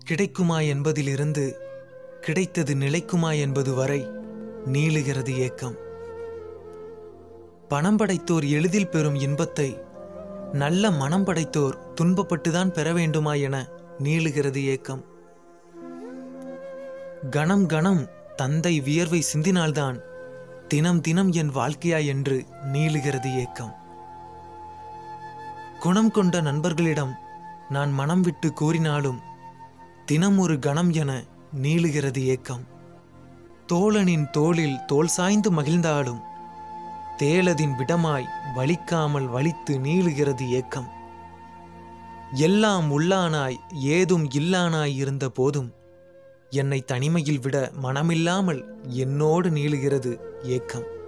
கிடைக்குமா என்பதிலிருந்து கிடைத்தது நிலைக்குமா என்பது வரை நீளுகிறது ஏக்கம் பணம் படைத்தோர் எளிதில் பெறும் இன்பத்தை நல்ல மனம் படைத்தோர் துன்பப்பட்டுதான் பெற வேண்டுமா என நீளுகிறது ஏக்கம் கணம் கணம் தந்தை வியர்வை சிந்தினால்தான் தினம் தினம் என் வாழ்க்கையா என்று நீளுகிறது ஏக்கம் குணம் கொண்ட நண்பர்களிடம் நான் மனம் விட்டு கூறினாலும் தினம் ஒரு கணம் என நீளுகிறது ஏக்கம் தோழனின் தோளில் தோல் சாய்ந்து மகிழ்ந்தாலும் தேளதின் விடமாய் வலிக்காமல் வலித்து நீளுகிறது ஏக்கம் எல்லாம் உள்ளானாய் ஏதும் இல்லானாய் இருந்த போதும் என்னை தனிமையில் விட மனமில்லாமல் என்னோடு நீளுகிறது ஏக்கம்